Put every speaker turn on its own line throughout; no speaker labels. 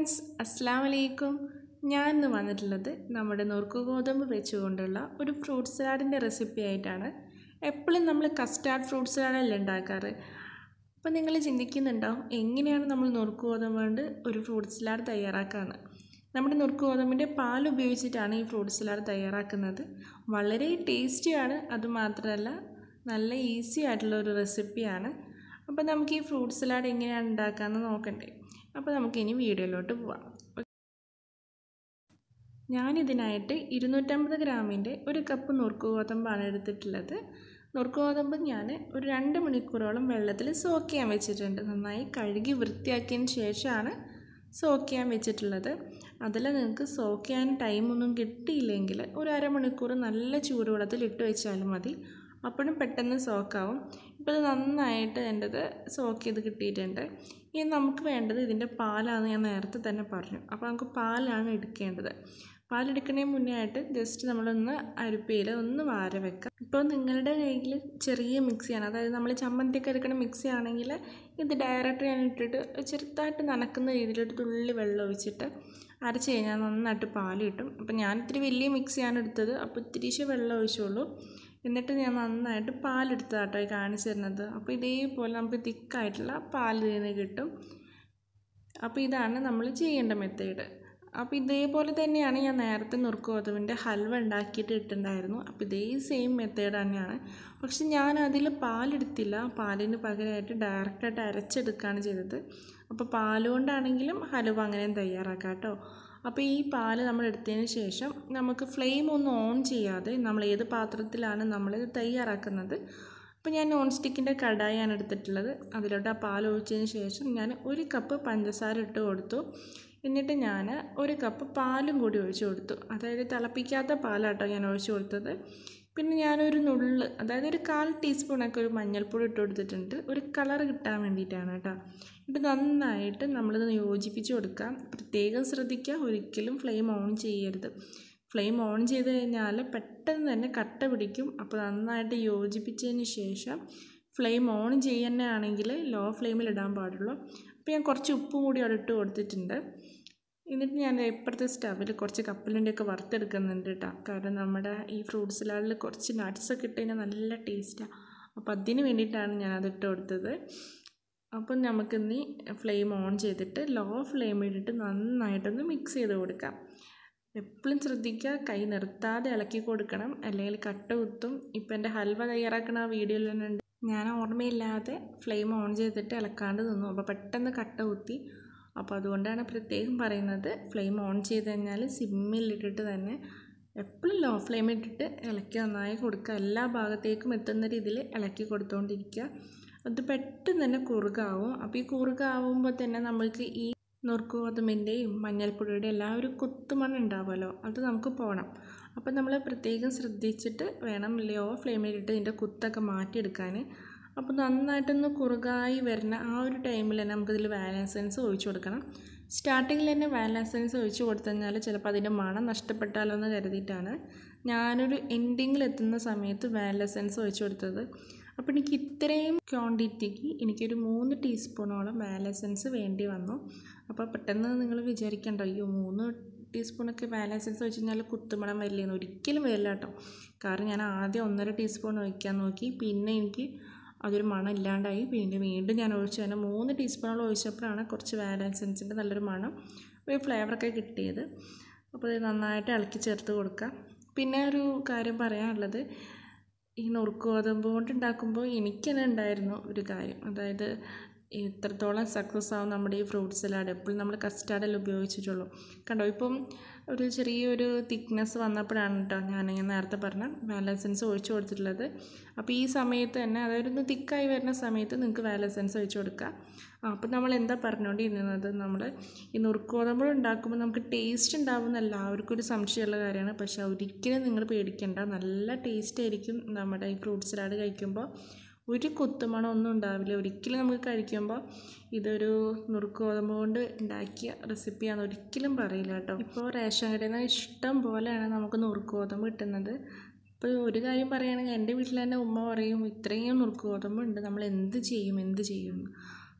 friends അസ്സാം വലൈക്കും ഞാൻ ഇന്ന് വന്നിട്ടുള്ളത് നമ്മുടെ നുറുക്ക് ഗോതമ്പ് വെച്ചുകൊണ്ടുള്ള ഒരു ഫ്രൂട്ട് സലാഡിൻ്റെ റെസിപ്പി ആയിട്ടാണ് എപ്പോഴും നമ്മൾ കസ്റ്റാർഡ് ഫ്രൂട്ട് സലാഡല്ലേ ഉണ്ടാക്കാറ് അപ്പോൾ നിങ്ങൾ ചിന്തിക്കുന്നുണ്ടാവും എങ്ങനെയാണ് നമ്മൾ നുറുക്ക് ഗോതമ്പ് കൊണ്ട് ഒരു ഫ്രൂട്ട് സലാഡ് തയ്യാറാക്കാന്ന് നമ്മുടെ നുറുക്ക് ഗോതമ്പിൻ്റെ പാൽ ഉപയോഗിച്ചിട്ടാണ് ഈ ഫ്രൂട്ട് സലാഡ് തയ്യാറാക്കുന്നത് വളരെ ടേസ്റ്റിയാണ് അതുമാത്രമല്ല നല്ല ഈസി ആയിട്ടുള്ള ഒരു റെസിപ്പിയാണ് അപ്പോൾ നമുക്ക് ഈ ഫ്രൂട്ട് സലാഡ് എങ്ങനെയാണ് ഉണ്ടാക്കാമെന്ന് നോക്കണ്ടേ അപ്പോൾ നമുക്കിനി വീഡിയോയിലോട്ട് പോവാം ഞാനിതിനായിട്ട് ഇരുന്നൂറ്റമ്പത് ഗ്രാമിൻ്റെ ഒരു കപ്പ് നുറുക്ക് ഗോതമ്പാണ് എടുത്തിട്ടുള്ളത് നുറുക്ക് ഗോതമ്പ് ഞാൻ ഒരു രണ്ട് മണിക്കൂറോളം വെള്ളത്തിൽ സോക്ക് ചെയ്യാൻ വെച്ചിട്ടുണ്ട് നന്നായി കഴുകി വൃത്തിയാക്കിയതിന് ശേഷമാണ് സോക്ക് ചെയ്യാൻ വെച്ചിട്ടുള്ളത് അതിൽ നിങ്ങൾക്ക് സോക്ക് ചെയ്യാൻ ടൈമൊന്നും കിട്ടിയില്ലെങ്കിൽ ഒരു അരമണിക്കൂർ നല്ല ചൂടുവെള്ളത്തിൽ ഇട്ട് വെച്ചാലും മതി അപ്പോഴും പെട്ടെന്ന് സോക്കാവും ഇപ്പോൾ ഇത് നന്നായിട്ട് എൻ്റെത് സോക്ക് ചെയ്ത് കിട്ടിയിട്ടുണ്ട് ഇനി നമുക്ക് വേണ്ടത് ഇതിൻ്റെ പാലാണെന്ന് ഞാൻ നേരത്തെ തന്നെ പറഞ്ഞു അപ്പോൾ നമുക്ക് പാലാണ് എടുക്കേണ്ടത് പാലെടുക്കുന്നതിന് മുന്നേ ആയിട്ട് ജസ്റ്റ് നമ്മളൊന്ന് അരിപ്പയിൽ ഒന്ന് വാര വെക്കാം ഇപ്പോൾ നിങ്ങളുടെ കയ്യിൽ ചെറിയ മിക്സിയാണ് അതായത് നമ്മൾ ചമ്മന്തിയൊക്കെ എടുക്കുന്ന മിക്സി ആണെങ്കിൽ ഇത് ഡയറക്റ്റ് ഞാൻ ഇട്ടിട്ട് ചെറുതായിട്ട് നനക്കുന്ന രീതിയിൽ ഒരു തുള്ളി വെള്ളം ഒഴിച്ചിട്ട് അരച്ച് കഴിഞ്ഞാൽ നന്നായിട്ട് പാൽ കിട്ടും അപ്പോൾ ഞാൻ ഇത്തിരി വലിയ മിക്സിയാണ് എടുത്തത് അപ്പോൾ ഇത്തിരിശേ വെള്ളം ഒഴിച്ചുള്ളൂ എന്നിട്ട് ഞാൻ നന്നായിട്ട് പാലെടുത്തതാട്ടോ ഈ കാണിച്ചു തരുന്നത് അപ്പോൾ ഇതേപോലെ നമുക്ക് തിക്കായിട്ടുള്ള പാൽ ഇതിന് കിട്ടും അപ്പോൾ ഇതാണ് നമ്മൾ ചെയ്യേണ്ട മെത്തേഡ് അപ്പോൾ ഇതേപോലെ തന്നെയാണ് ഞാൻ നേരത്തെ നുറുക്ക് ഗോതമ്പിൻ്റെ ഹൽവ ഉണ്ടാക്കിയിട്ട് ഇട്ടുണ്ടായിരുന്നു അപ്പോൾ ഇതേ സെയിം മെത്തേഡ് തന്നെയാണ് പക്ഷെ ഞാൻ അതിൽ പാലെടുത്തില്ല പാലിന് പകരമായിട്ട് ഡയറക്റ്റായിട്ട് അരച്ചെടുക്കുകയാണ് ചെയ്തത് അപ്പോൾ പാലുകൊണ്ടാണെങ്കിലും ഹലുവ അങ്ങനെയും തയ്യാറാക്കാം കേട്ടോ അപ്പോൾ ഈ പാല് നമ്മൾ എടുത്തതിന് ശേഷം നമുക്ക് ഫ്ലെയിം ഒന്നും ഓൺ ചെയ്യാതെ നമ്മൾ ഏത് പാത്രത്തിലാണ് നമ്മളിത് തയ്യാറാക്കുന്നത് അപ്പോൾ ഞാൻ നോൺ സ്റ്റിക്കിൻ്റെ കടായാണ് എടുത്തിട്ടുള്ളത് അതിലോട്ട് ആ പാൽ ഒഴിച്ചതിന് ശേഷം ഞാൻ ഒരു കപ്പ് പഞ്ചസാര ഇട്ട് കൊടുത്തു എന്നിട്ട് ഞാൻ ഒരു കപ്പ് പാലും കൂടി ഒഴിച്ചു കൊടുത്തു അതായത് തിളപ്പിക്കാത്ത പാലാട്ടോ ഞാൻ ഒഴിച്ചു കൊടുത്തത് പിന്നെ ഞാനൊരു നുള്ള് അതായത് ഒരു കാൽ ടീസ്പൂണൊക്കെ ഒരു മഞ്ഞൾപ്പൊടി ഇട്ട് കൊടുത്തിട്ടുണ്ട് ഒരു കളർ കിട്ടാൻ വേണ്ടിയിട്ടാണ് കേട്ടോ ഇത് നന്നായിട്ട് നമ്മളിത് യോജിപ്പിച്ച് കൊടുക്കാം പ്രത്യേകം ശ്രദ്ധിക്കുക ഒരിക്കലും ഫ്ലെയിം ഓൺ ചെയ്യരുത് ഫ്ലെയിം ഓൺ ചെയ്ത് കഴിഞ്ഞാൽ പെട്ടെന്ന് തന്നെ കട്ട പിടിക്കും അപ്പോൾ നന്നായിട്ട് യോജിപ്പിച്ചതിന് ശേഷം ഫ്ലെയിം ഓൺ ചെയ്യുന്നതാണെങ്കിൽ ലോ ഫ്ലെയിമിൽ ഇടാൻ പാടുള്ളൂ അപ്പോൾ ഞാൻ കുറച്ച് ഉപ്പും കൂടി അവിടെ ഇട്ട് കൊടുത്തിട്ടുണ്ട് എന്നിട്ട് ഞാൻ ഇപ്പുറത്തെ സ്റ്റവിൽ കുറച്ച് കപ്പലിൻ്റെയൊക്കെ വറുത്തെടുക്കുന്നുണ്ട് കേട്ടോ കാരണം നമ്മുടെ ഈ ഫ്രൂട്ട് സലാഡിൽ കുറച്ച് നട്ട്സൊക്കെ ഇട്ട് കഴിഞ്ഞാൽ നല്ല ടേസ്റ്റാണ് അപ്പോൾ അതിന് വേണ്ടിയിട്ടാണ് ഞാൻ അത് ഇട്ട് കൊടുത്തത് അപ്പം നമുക്കിനി ഫ്ലെയിം ഓൺ ചെയ്തിട്ട് ലോ ഫ്ലെയിമിലിട്ട് നന്നായിട്ടൊന്ന് മിക്സ് ചെയ്ത് കൊടുക്കാം എപ്പോഴും ശ്രദ്ധിക്കുക കൈ നിർത്താതെ ഇളക്കി കൊടുക്കണം അല്ലെങ്കിൽ കട്ട കുത്തും ഇപ്പം എൻ്റെ ഹൽവ തയ്യാറാക്കണ ആ വീഡിയോയിൽ തന്നെ ഉണ്ട് ഞാൻ ഓർമ്മയില്ലാതെ ഫ്ലെയിം ഓൺ ചെയ്തിട്ട് ഇളക്കാണ്ട് നിന്നു അപ്പോൾ പെട്ടെന്ന് കട്ട കുത്തി അപ്പോൾ അതുകൊണ്ടാണ് പ്രത്യേകം പറയുന്നത് ഫ്ലെയിം ഓൺ ചെയ്ത് കഴിഞ്ഞാൽ സിമ്മിലിട്ടിട്ട് തന്നെ എപ്പോഴും ലോ ഫ്ലെയിമിലിട്ടിട്ട് ഇളക്കി നന്നായി കൊടുക്കുക എല്ലാ ഭാഗത്തേക്കും എത്തുന്ന രീതിയിൽ ഇളക്കി കൊടുത്തുകൊണ്ടിരിക്കുക അത് പെട്ടെന്ന് തന്നെ കുറുകാവും അപ്പോൾ ഈ കുറുകാവുമ്പോൾ തന്നെ നമ്മൾക്ക് ഈ നുറുക്ക് ഗോതമ്പിൻ്റെയും മഞ്ഞൾപ്പൊടിയുടെയും എല്ലാം ഒരു കുത്തുമണ്ണ് ഉണ്ടാവുമല്ലോ അത് നമുക്ക് പോകണം അപ്പോൾ നമ്മൾ പ്രത്യേകം ശ്രദ്ധിച്ചിട്ട് വേണം ലോ ഫ്ലെയിമിലിട്ട് ഇതിൻ്റെ കുത്തൊക്കെ മാറ്റിയെടുക്കാൻ അപ്പോൾ നന്നായിട്ടൊന്ന് കുറുകായി വരുന്ന ആ ഒരു ടൈമിൽ തന്നെ നമുക്കിതിൽ വാലൻസൻസ് ഒഴിച്ചു കൊടുക്കണം സ്റ്റാർട്ടിങ്ങിൽ തന്നെ വാലൻസൻസ് ഒഴിച്ചു കൊടുത്തു കഴിഞ്ഞാൽ ചിലപ്പോൾ അതിൻ്റെ മണം നഷ്ടപ്പെട്ടാലോ എന്ന് കരുതിയിട്ടാണ് ഞാനൊരു എൻഡിങ്ങിൽ എത്തുന്ന സമയത്ത് വാലൻസൻസ് ഒഴിച്ചു കൊടുത്തത് അപ്പോൾ എനിക്ക് ഇത്രയും ക്വാണ്ടിറ്റിക്ക് എനിക്കൊരു മൂന്ന് ടീസ്പൂണോളം വാലൻസൻസ് വേണ്ടി വന്നു അപ്പോൾ പെട്ടെന്ന് നിങ്ങൾ വിചാരിക്കണ്ട അയ്യോ മൂന്ന് ടീസ്പൂണൊക്കെ വാലൻസൻസ് ഒഴിച്ച് കഴിഞ്ഞാൽ കുത്തുമണം വരില്ലെന്ന് ഒരിക്കലും വരില്ല കേട്ടോ കാരണം ഞാൻ ആദ്യം ഒന്നര ടീസ്പൂൺ ഒഴിക്കാൻ നോക്കി പിന്നെ എനിക്ക് അതൊരു മണം ഇല്ലാണ്ടായി പിന്നെ വീണ്ടും ഞാൻ ഒഴിച്ചു തന്നെ മൂന്ന് ടീസ്പൂണോളം ഒഴിച്ചപ്പോഴാണ് കുറച്ച് വാലൻസൻസിൻ്റെ നല്ലൊരു മണം ഒരു ഫ്ലേവറൊക്കെ കിട്ടിയത് അപ്പോൾ ഇത് നന്നായിട്ട് ഇളക്കി ചേർത്ത് കൊടുക്കുക പിന്നെ ഒരു കാര്യം പറയാനുള്ളത് ഈ നുറുക്ക് ഗോതമ്പ് കൊണ്ട് ഉണ്ടാക്കുമ്പോൾ എനിക്ക് തന്നെ ഉണ്ടായിരുന്നു ഒരു കാര്യം അതായത് എത്രത്തോളം സക്സസ് ആവും നമ്മുടെ ഈ ഫ്രൂട്ട് സലാഡ് എപ്പോഴും നമ്മൾ കസ്റ്റാർഡെല്ലാം ഉപയോഗിച്ചിട്ടുള്ളൂ കണ്ടോ ഇപ്പം ഒരു ചെറിയൊരു തിക്നെസ് വന്നപ്പോഴാണ് കേട്ടോ ഞാൻ നേരത്തെ പറഞ്ഞ വാലസൻസ് ഒഴിച്ചു കൊടുത്തിട്ടുള്ളത് അപ്പോൾ ഈ സമയത്ത് തന്നെ അതായത് ഒന്ന് തിക്കായി വരുന്ന സമയത്ത് നിങ്ങൾക്ക് വാലസൻസ് ഒഴിച്ചു കൊടുക്കുക അപ്പോൾ നമ്മൾ എന്താ പറഞ്ഞുകൊണ്ടിരുന്നത് നമ്മൾ ഈ നുറുക്കോതമ്പ് ഉണ്ടാക്കുമ്പോൾ നമുക്ക് ടേസ്റ്റ് ഉണ്ടാവുന്ന എല്ലാവർക്കും ഒരു സംശയമുള്ള കാര്യമാണ് പക്ഷേ ഒരിക്കലും നിങ്ങൾ പേടിക്കേണ്ട നല്ല ടേസ്റ്റ് ആയിരിക്കും നമ്മുടെ ഈ ഫ്രൂട്ട് സലാഡ് കഴിക്കുമ്പോൾ ഒരു കുത്തുമണം ഒന്നും ഉണ്ടാവില്ല ഒരിക്കലും നമുക്ക് കഴിക്കുമ്പോൾ ഇതൊരു നുറുക്ക് ഗോതമ്പ് കൊണ്ട് ഉണ്ടാക്കിയ റെസിപ്പിയാണെന്ന് ഒരിക്കലും പറയില്ല കേട്ടോ ഇപ്പോൾ റേഷൻ കടയിൽ നിന്ന് ഇഷ്ടം പോലെയാണ് നമുക്ക് നുറുക്ക് ഗോതമ്പ് കിട്ടുന്നത് ഇപ്പോൾ ഒരു കാര്യം പറയുകയാണെങ്കിൽ എൻ്റെ വീട്ടിൽ തന്നെ ഉമ്മ പറയും ഇത്രയും നുറുക്ക് ഗോതമ്പ് ഉണ്ട് നമ്മൾ എന്ത് ചെയ്യും എന്ത് ചെയ്യും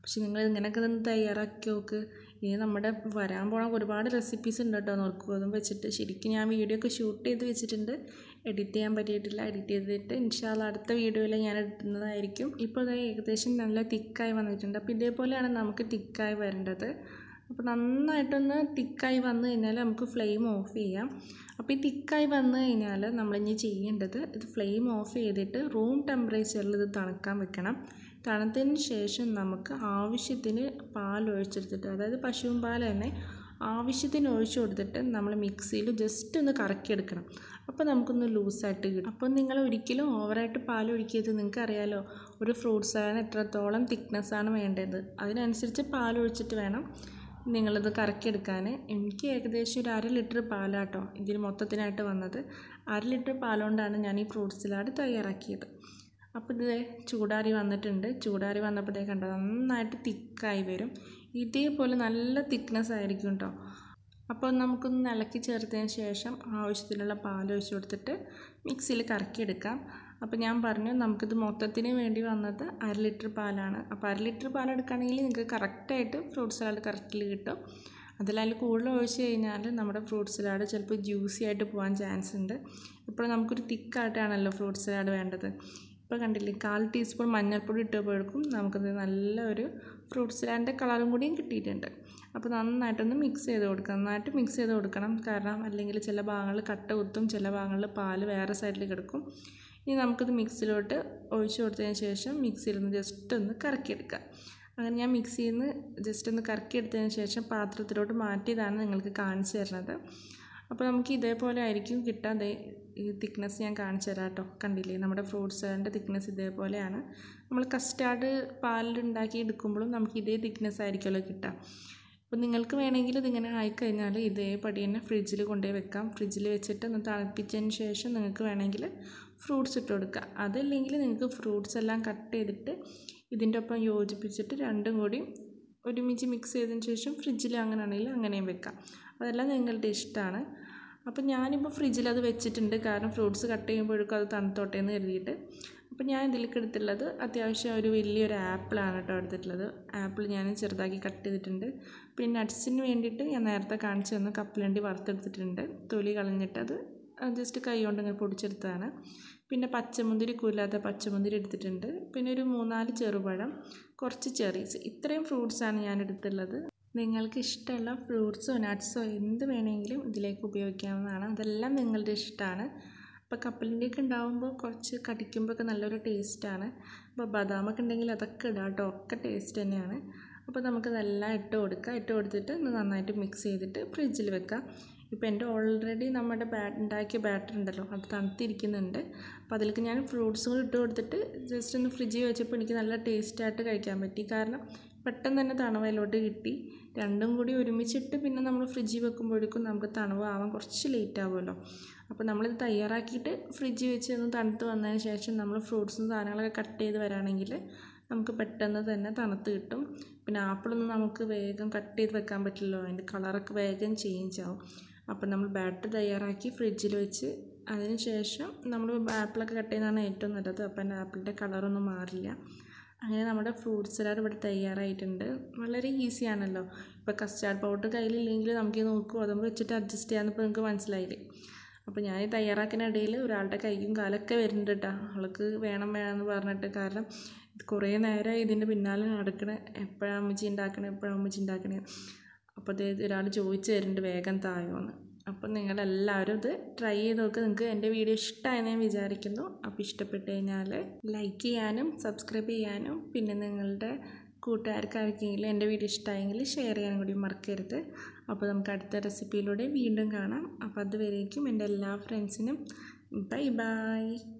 പക്ഷെ നിങ്ങൾ ഇങ്ങനെയൊക്കെ ഒന്ന് തയ്യാറാക്കി നോക്ക് ഇനി നമ്മുടെ വരാൻ പോണ ഒരുപാട് റെസിപ്പീസ് ഉണ്ട് കേട്ടോ നോക്കുവതും വെച്ചിട്ട് ശരിക്കും ഞാൻ വീഡിയോ ഒക്കെ ഷൂട്ട് ചെയ്ത് വെച്ചിട്ടുണ്ട് എഡിറ്റ് ചെയ്യാൻ പറ്റിയിട്ടില്ല എഡിറ്റ് ചെയ്തിട്ട് ഇൻഷാല്ല അടുത്ത വീഡിയോയിൽ ഞാൻ ഇടുന്നതായിരിക്കും ഇപ്പോൾ ഇത് ഏകദേശം നല്ല തിക്കായി വന്നിട്ടുണ്ട് അപ്പോൾ ഇതേപോലെയാണ് നമുക്ക് തിക്കായി വരേണ്ടത് അപ്പോൾ നന്നായിട്ടൊന്ന് തിക്കായി വന്നു കഴിഞ്ഞാൽ നമുക്ക് ഫ്ലെയിം ഓഫ് ചെയ്യാം അപ്പോൾ ഈ തിക്കായി വന്നു കഴിഞ്ഞാൽ നമ്മളിനി ചെയ്യേണ്ടത് ഇത് ഫ്ലെയിം ഓഫ് ചെയ്തിട്ട് റൂം ടെമ്പറേച്ചറിൽ ഇത് തണുക്കാൻ വെക്കണം തണുത്തതിന് ശേഷം നമുക്ക് ആവശ്യത്തിന് പാൽ ഒഴിച്ചെടുത്തിട്ട് അതായത് പശുവും പാൽ തന്നെ ആവശ്യത്തിന് ഒഴിച്ചു കൊടുത്തിട്ട് നമ്മൾ മിക്സിയിൽ ജസ്റ്റ് ഒന്ന് കറക്കിയെടുക്കണം അപ്പോൾ നമുക്കൊന്ന് ലൂസായിട്ട് കിട്ടും അപ്പോൾ നിങ്ങൾ ഒരിക്കലും ഓവറായിട്ട് പാൽ ഒഴിക്കരുത് നിങ്ങൾക്ക് അറിയാലോ ഒരു ഫ്രൂട്ട് സലാഡിന് എത്രത്തോളം തിക്നെസ്സാണ് വേണ്ടത് അതിനനുസരിച്ച് പാൽ ഒഴിച്ചിട്ട് വേണം നിങ്ങളിത് കറക്കിയെടുക്കാൻ എനിക്ക് ഏകദേശം ഒരു അര ലിറ്റർ പാലാട്ടോ ഇതിൽ മൊത്തത്തിനായിട്ട് വന്നത് അര ലിറ്റർ പാലുകൊണ്ടാണ് ഞാൻ ഈ ഫ്രൂട്ട് സലാഡ് തയ്യാറാക്കിയത് അപ്പോൾ ഇത് ചൂടാറി വന്നിട്ടുണ്ട് ചൂടാറി വന്നപ്പോഴത്തേ കണ്ടോ നന്നായിട്ട് തിക്കായി വരും ഇതേപോലെ നല്ല തിക്നെസ് ആയിരിക്കും കേട്ടോ അപ്പോൾ നമുക്കൊന്ന് ഇളക്കി ചേർത്തതിന് ശേഷം ആവശ്യത്തിനുള്ള പാൽ ഒഴിച്ച് കൊടുത്തിട്ട് മിക്സിയിൽ കറക്കിയെടുക്കാം അപ്പോൾ ഞാൻ പറഞ്ഞു നമുക്കിത് മൊത്തത്തിന് വേണ്ടി വന്നത് അര ലിറ്റർ പാലാണ് അപ്പോൾ അര ലിറ്റർ പാൽ എടുക്കുകയാണെങ്കിൽ നിങ്ങൾക്ക് കറക്റ്റായിട്ട് ഫ്രൂട്ട് സലാഡ് കറക്റ്റിൽ കിട്ടും അതിലതിൽ കൂടുതൽ ഒഴിച്ച് കഴിഞ്ഞാൽ നമ്മുടെ ഫ്രൂട്ട് സലാഡ് ചിലപ്പോൾ ജ്യൂസി ആയിട്ട് പോകാൻ ചാൻസ് ഉണ്ട് ഇപ്പോൾ നമുക്കൊരു തിക്കായിട്ടാണല്ലോ ഫ്രൂട്ട് സലാഡ് വേണ്ടത് ഇപ്പോൾ കണ്ടില്ലേ കാൽ ടീസ്പൂൺ മഞ്ഞൾപ്പൊടി ഇട്ടപ്പോഴേക്കും നമുക്കത് നല്ല ഒരു ഫ്രൂട്ട് സലാഡിൻ്റെ കളറും കൂടിയും കിട്ടിയിട്ടുണ്ട് അപ്പോൾ നന്നായിട്ടൊന്ന് മിക്സ് ചെയ്ത് കൊടുക്കണം നന്നായിട്ട് മിക്സ് ചെയ്ത് കൊടുക്കണം കാരണം അല്ലെങ്കിൽ ചില ഭാഗങ്ങളിൽ കട്ട കുത്തും ചില ഭാഗങ്ങളിൽ പാല് വേറെ സൈഡിൽ കിടക്കും ഇനി നമുക്കിത് മിക്സിയിലോട്ട് ഒഴിച്ചു കൊടുത്തതിന് ശേഷം മിക്സിയിൽ നിന്ന് ജസ്റ്റ് ഒന്ന് കറക്കിയെടുക്കുക അങ്ങനെ ഞാൻ മിക്സിയിൽ നിന്ന് ജസ്റ്റ് ഒന്ന് കറക്കിയെടുത്തതിന് ശേഷം പാത്രത്തിലോട്ട് മാറ്റിയതാണ് നിങ്ങൾക്ക് കാണിച്ചു തരുന്നത് അപ്പോൾ നമുക്ക് ഇതേപോലെ ആയിരിക്കും കിട്ടുക ദേ ഈ തിക്നെസ് ഞാൻ കാണിച്ചു തരാം കേട്ടോ കണ്ടില്ലേ നമ്മുടെ ഫ്രൂട്ട്സിൻ്റെ തിക്നെസ് ഇതേപോലെയാണ് നമ്മൾ കസ്റ്റാർഡ് പാലിലുണ്ടാക്കി എടുക്കുമ്പോഴും നമുക്ക് ഇതേ തിക്നെസ് ആയിരിക്കുമല്ലോ കിട്ടുക അപ്പോൾ നിങ്ങൾക്ക് വേണമെങ്കിൽ ഇതിങ്ങനെ ആയിക്കഴിഞ്ഞാൽ ഇതേപടി തന്നെ ഫ്രിഡ്ജിൽ കൊണ്ടുപോയി വെക്കാം ഫ്രിഡ്ജിൽ വെച്ചിട്ട് ഒന്ന് തണുപ്പിച്ചതിന് ശേഷം നിങ്ങൾക്ക് വേണമെങ്കിൽ ഫ്രൂട്ട്സ് ഇട്ട് കൊടുക്കുക അതല്ലെങ്കിൽ നിങ്ങൾക്ക് ഫ്രൂട്ട്സ് എല്ലാം കട്ട് ചെയ്തിട്ട് ഇതിൻ്റെ ഒപ്പം യോജിപ്പിച്ചിട്ട് രണ്ടും കൂടി ഒരുമിച്ച് മിക്സ് ചെയ്തതിന് ശേഷം ഫ്രിഡ്ജിൽ അങ്ങനെ ആണെങ്കിൽ അങ്ങനെയും വെക്കാം അതെല്ലാം നിങ്ങളുടെ ഇഷ്ടമാണ് അപ്പോൾ ഞാനിപ്പോൾ ഫ്രിഡ്ജിൽ അത് വെച്ചിട്ടുണ്ട് കാരണം ഫ്രൂട്ട്സ് കട്ട് ചെയ്യുമ്പോഴേക്കും അത് തണുത്തോട്ടെ എന്ന് കരുതിയിട്ട് അപ്പോൾ ഞാൻ ഇതിലേക്ക് എടുത്തിട്ടുള്ളത് അത്യാവശ്യം ഒരു വലിയൊരു ആപ്പിളാണ് കേട്ടോ എടുത്തിട്ടുള്ളത് ആപ്പിൾ ഞാൻ ചെറുതാക്കി കട്ട് ചെയ്തിട്ടുണ്ട് പിന്നെ നട്ട്സിന് വേണ്ടിയിട്ട് ഞാൻ നേരത്തെ കാണിച്ചു തന്ന കപ്പലണ്ടി വറുത്തെടുത്തിട്ടുണ്ട് തൊലി കളഞ്ഞിട്ട് അത് ജസ്റ്റ് കൈ കൊണ്ട് ഇങ്ങനെ പൊടിച്ചെടുത്തതാണ് പിന്നെ പച്ചമുന്തിരി കൂലാത്ത പച്ചമുന്തിരി എടുത്തിട്ടുണ്ട് പിന്നെ ഒരു മൂന്നാല് ചെറുപഴം കുറച്ച് ചെറീസ് ഇത്രയും ഫ്രൂട്ട്സാണ് ഞാൻ എടുത്തുള്ളത് നിങ്ങൾക്ക് ഇഷ്ടമുള്ള ഫ്രൂട്ട്സോ നട്ട്സോ എന്ത് വേണമെങ്കിലും ഇതിലേക്ക് ഉപയോഗിക്കാവുന്നതാണ് അതെല്ലാം നിങ്ങളുടെ ഇഷ്ടമാണ് അപ്പോൾ കപ്പലിൻ്റെയൊക്കെ ഉണ്ടാകുമ്പോൾ കുറച്ച് കടിക്കുമ്പോഴൊക്കെ നല്ലൊരു ടേസ്റ്റാണ് അപ്പോൾ ബദാമൊക്കെ ഉണ്ടെങ്കിൽ അതൊക്കെ ഇടാം കേട്ടോ ഒക്കെ ടേസ്റ്റ് തന്നെയാണ് അപ്പോൾ നമുക്കിതെല്ലാം ഇട്ട് കൊടുക്കുക ഇട്ട് കൊടുത്തിട്ട് ഒന്ന് നന്നായിട്ട് മിക്സ് ചെയ്തിട്ട് ഫ്രിഡ്ജിൽ വെക്കാം ഇപ്പോൾ എൻ്റെ ഓൾറെഡി നമ്മുടെ ബാ ഉണ്ടാക്കിയ ബാറ്റർ ഉണ്ടല്ലോ അത് തണുത്തിരിക്കുന്നുണ്ട് അപ്പോൾ അതിലേക്ക് ഞാൻ ഫ്രൂട്ട്സും കൂടി ഇട്ട് കൊടുത്തിട്ട് ജസ്റ്റ് ഒന്ന് ഫ്രിഡ്ജിൽ വെച്ചപ്പോൾ എനിക്ക് നല്ല ടേസ്റ്റായിട്ട് കഴിക്കാൻ പറ്റി കാരണം പെട്ടെന്ന് തന്നെ തണവയിലോട്ട് കിട്ടി രണ്ടും കൂടി ഒരുമിച്ചിട്ട് പിന്നെ നമ്മൾ ഫ്രിഡ്ജിൽ വെക്കുമ്പോഴേക്കും നമുക്ക് തണുവ് ആവാൻ കുറച്ച് ലേറ്റ് ആവുമല്ലോ അപ്പോൾ നമ്മളിത് തയ്യാറാക്കിയിട്ട് ഫ്രിഡ്ജിൽ വെച്ച് ഒന്ന് തണുത്ത് വന്നതിന് ശേഷം നമ്മൾ ഫ്രൂട്ട്സും സാധനങ്ങളൊക്കെ കട്ട് ചെയ്ത് വരാണെങ്കിൽ നമുക്ക് പെട്ടെന്ന് തന്നെ തണുത്ത് കിട്ടും പിന്നെ ആപ്പിളൊന്നും നമുക്ക് വേഗം കട്ട് ചെയ്ത് വെക്കാൻ പറ്റില്ലല്ലോ അതിൻ്റെ കളറൊക്കെ വേഗം ചേഞ്ച് ആവും അപ്പോൾ നമ്മൾ ബാറ്റർ തയ്യാറാക്കി ഫ്രിഡ്ജിൽ വെച്ച് അതിന് ശേഷം നമ്മൾ ആപ്പിളൊക്കെ കട്ട് ചെയ്യുന്നതാണ് ഏറ്റവും നല്ലത് അപ്പോൾ എൻ്റെ ആപ്പിളിൻ്റെ കളറൊന്നും മാറില്ല അങ്ങനെ നമ്മുടെ ഫ്രൂട്ട് സലാഡ് ഇവിടെ തയ്യാറായിട്ടുണ്ട് വളരെ ഈസി ആണല്ലോ ഇപ്പോൾ കസ്റ്റാർഡ് പൗഡർ കയ്യിലില്ലെങ്കിൽ നമുക്ക് നോക്കുക അതുമ്പോൾ വെച്ചിട്ട് അഡ്ജസ്റ്റ് ചെയ്യാമെന്ന് ഇപ്പോൾ നിങ്ങൾക്ക് മനസ്സിലായില്ലേ അപ്പോൾ ഞാൻ ഈ തയ്യാറാക്കുന്ന ഇടയിൽ ഒരാളുടെ കൈയും കാലൊക്കെ വരുന്നുണ്ട് കേട്ടോ അവൾക്ക് വേണം വേണമെന്ന് പറഞ്ഞിട്ട് കാരണം ഇത് കുറേ നേരമായി ഇതിൻ്റെ പിന്നാലെ നടക്കണേ എപ്പോഴാണ് അമ്മച്ചി ഉണ്ടാക്കണേ എപ്പോഴാണ് അമ്മച്ചി ഉണ്ടാക്കണേ അപ്പോൾ അതേ ഒരാൾ ചോദിച്ചു തരുന്നുണ്ട് വേഗം തായോന്ന് അപ്പോൾ നിങ്ങളെല്ലാവരും ഇത് ട്രൈ ചെയ്ത് നോക്കുക നിങ്ങൾക്ക് എൻ്റെ വീഡിയോ ഇഷ്ടമായെന്ന് ഞാൻ വിചാരിക്കുന്നു അപ്പോൾ ഇഷ്ടപ്പെട്ട് കഴിഞ്ഞാൽ ലൈക്ക് ചെയ്യാനും സബ്സ്ക്രൈബ് ചെയ്യാനും പിന്നെ നിങ്ങളുടെ കൂട്ടുകാർക്ക് ആർക്കെങ്കിലും എൻ്റെ വീഡിയോ ഇഷ്ടമായെങ്കിൽ ഷെയർ ചെയ്യാനും കൂടി മറക്കരുത് അപ്പോൾ നമുക്ക് അടുത്ത റെസിപ്പിയിലൂടെ വീണ്ടും കാണാം അപ്പോൾ അതുവരേക്കും എൻ്റെ എല്ലാ ഫ്രണ്ട്സിനും ബൈ ബൈ